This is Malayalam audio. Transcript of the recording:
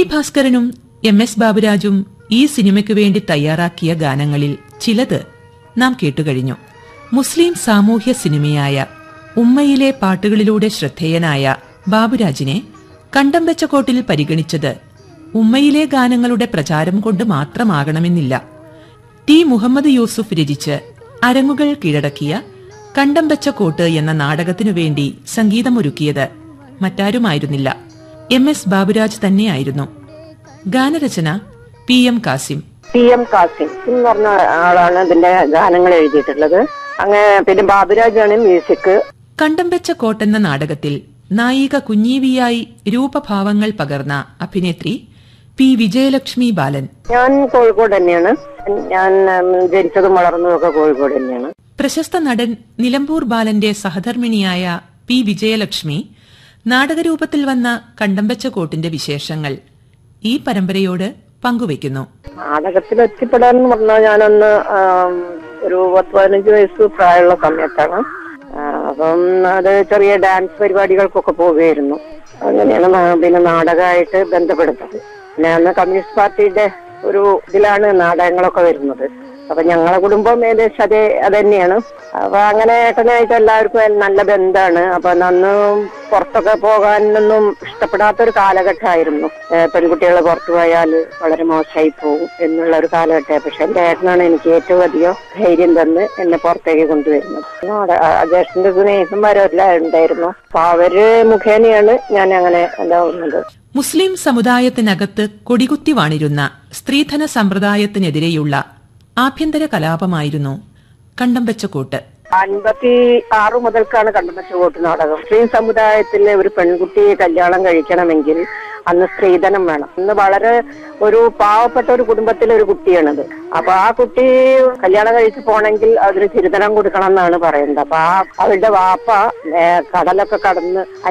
ഭാസ്കരനും എം എസ് ബാബുരാജും ഈ സിനിമയ്ക്കു വേണ്ടി തയ്യാറാക്കിയ ഗാനങ്ങളിൽ ചിലത് നാം കേട്ടുകഴിഞ്ഞു മുസ്ലിം സാമൂഹ്യ സിനിമയായ ഉമ്മയിലെ പാട്ടുകളിലൂടെ ശ്രദ്ധേയനായ ബാബുരാജിനെ കണ്ടംബെച്ചക്കോട്ടിൽ പരിഗണിച്ചത് ഉമ്മയിലെ ഗാനങ്ങളുടെ പ്രചാരം കൊണ്ട് മാത്രമാകണമെന്നില്ല ടി മുഹമ്മദ് യൂസുഫ് രചിച്ച് അരങ്ങുകൾ കീഴടക്കിയ കണ്ടംബെച്ചക്കോട്ട് എന്ന നാടകത്തിനു വേണ്ടി സംഗീതമൊരുക്കിയത് മറ്റാരുമായിരുന്നില്ല എം എസ് ബാബുരാജ് തന്നെയായിരുന്നു ഗാനരചന P M Kasim P M Kasim എന്ന് പറഞ്ഞ ആളാണ് ഇതിന്റെ ഗാനങ്ങൾ എഴുതിയിട്ടുള്ളത് അങ്ങനെ പിന്നെ ബാബുരാജാണ് മ്യൂസിക് കണ്ടംബെച്ച കോട്ടെന്ന നാടകത്തിൽ നായിക കുഞ്ഞീവിയായി രൂപഭാവങ്ങൾ പകർന്ന അഭിനേത്രി പി വിജയലക്ഷ്മി ബാലൻ ഞാൻ കോഴിക്കോട് തന്നെയാണ് ഞാൻ ഉം, ജനിച്ചതും വളർന്നതും ഒക്കെ കോഴിക്കോട് തന്നെയാണ് പ്രശസ്ത നടൻ നിലമ്പൂർ ബാലന്റെ സഹധർമ്മിണിയായ പി വിജയലക്ഷ്മി നാടകരൂപത്തിൽ വന്ന കണ്ടംബെച്ച കോട്ടിന്റെ വിശേഷങ്ങൾ ഈ പരമ്പരയോട് പങ്കുവയ്ക്കുന്നു നാടകത്തിൽ എത്തിപ്പെടാൻ എന്ന് പറഞ്ഞാൽ ഞാനന്ന് ആം, ഒരു പത്ത് പതിനഞ്ച് വയസ്സ് പ്രായമുള്ള സമയത്താണ് ആ, അപ്പം അത് ചെറിയ ഡാൻസ് പരിപാടികൾക്കൊക്കെ പോവുകയായിരുന്നു അങ്ങനെയാണ് നാ- പിന്നെ നാടകമായിട്ട് ബന്ധപ്പെടുന്നത് പിന്നെ അന്ന് കമ്മ്യൂണിസ്റ്റ് പാർട്ടിയുടെ ഒരു ഇതിലാണ് നാടകങ്ങളൊക്കെ വരുന്നത് അപ്പൊ ഞങ്ങളെ കുടുംബം ഏകദേശം അതേ അതന്നെയാണ് അപ്പൊ അങ്ങനെ ഏട്ടനായിട്ട് എല്ലാവർക്കും നല്ല ബന്ധമാണ് അപ്പൊ അന്ന് പുറത്തൊക്കെ പോകാനൊന്നും ഇഷ്ടപ്പെടാത്ത ഒരു കാലഘട്ടമായിരുന്നു പെൺകുട്ടികൾ പുറത്തു പോയാൽ വളരെ മോശമായി പോകും എന്നുള്ള ഒരു കാലഘട്ടം പക്ഷെ എന്റെ ഏട്ടനാണ് എനിക്ക് ഏറ്റവും അധികം ധൈര്യം തന്ന് എന്നെ പുറത്തേക്ക് കൊണ്ടുവരുന്നത് അവിടെ ആ ജ്യേഷ്ഠന്റെ സ്നേഹിതന്മാരെല്ലാം ഉണ്ടായിരുന്നു അപ്പൊ അവര് മുഖേനയാണ് ഞാൻ അങ്ങനെ എന്താവുന്നത് മുസ്ലിം സമുദായത്തിനകത്ത് കൊടികുത്തി വാണിരുന്ന സ്ത്രീധന സമ്പ്രദായത്തിനെതിരെയുള്ള ആഭ്യന്തര കലാപമായിരുന്നു കണ്ടംബെച്ചക്കോട്ട് അൻപത്തി ആറ് മുതൽക്കാണ് കണ്ടുമച്ച വോട്ട് നാടകം മുസ്ലിം സമുദായത്തിലെ ഒരു പെൺകുട്ടിയെ കല്യാണം കഴിക്കണമെങ്കിൽ അന്ന് സ്ത്രീധനം വേണം അന്ന് വളരെ ഒരു പാവപ്പെട്ട ഒരു കുടുംബത്തിലെ ഒരു കുട്ടിയാണത് അപ്പൊ ആ കുട്ടി കല്യാണം കഴിച്ച് പോണെങ്കിൽ അതിന് ചിരുതനം കൊടുക്കണം എന്നാണ് പറയുന്നത് അപ്പൊ ആ അവരുടെ വാപ്പ ഏ, കടലൊക്കെ കടന്ന്